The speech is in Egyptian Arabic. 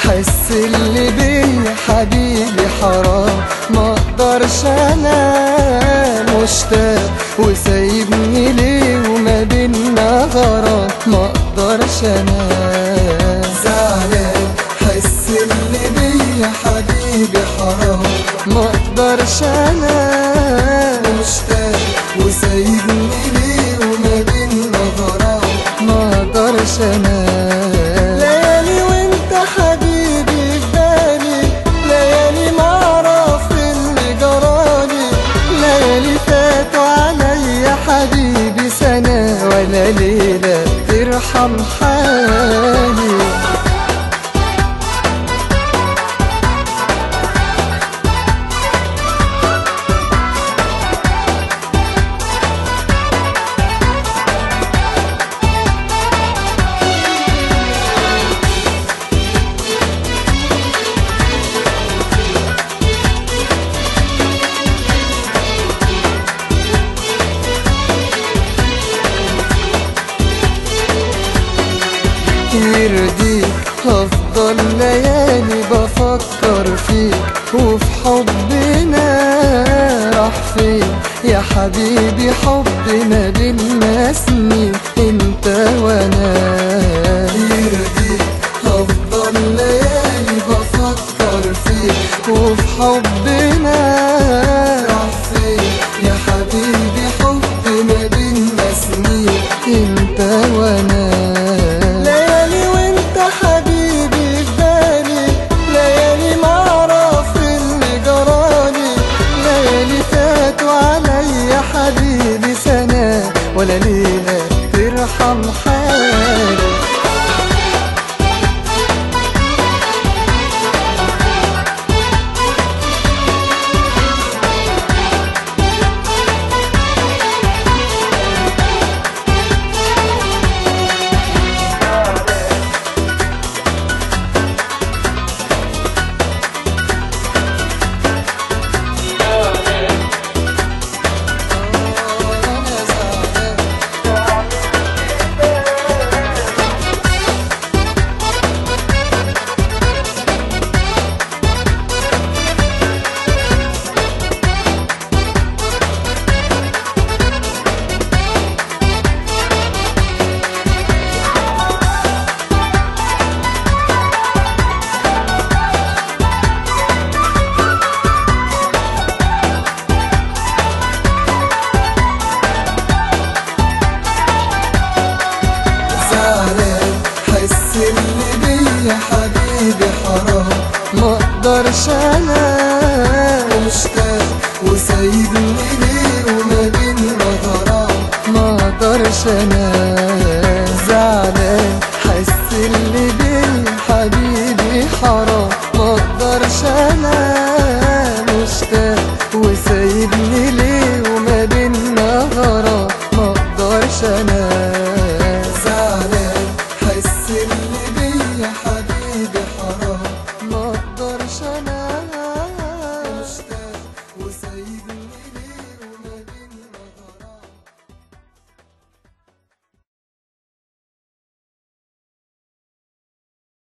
حس اللي بيا حبيبي حرام ما اقدرش انا مشتاق وسايبني ليه وما بينا غرام ما اقدرش انا زعلان حس اللي بيا حبيبي حرام ما اقدرش انا مشتاق وسايبني ليه وما بينا غرام ما اقدرش انا ليالي وانت حبيبي في بالي ليالي ما اعرف اللي جرالي ليالي فاتوا عليا حبيبي سنة ولا ليلة ترحم حالي يرضيك هفضل ليالي بفكر فيك وفي حبنا راح فين يا حبيبي حبنا بينا سنين انت وانا يرضيك هفضل ليالي بفكر فيك وفي حبنا راح فين يا حبيبي حبنا بينا سنين انت وانا ليالي وانت حبيبي في بالي ليالي ما اعرف اللي جرالي ليالي فاتوا عليا حبيبي سنة ولا ليلة ترحم حالي أنا زعلان زعلان حس اللي بيا حبيبي حرام ما اقدرش انا مشتاق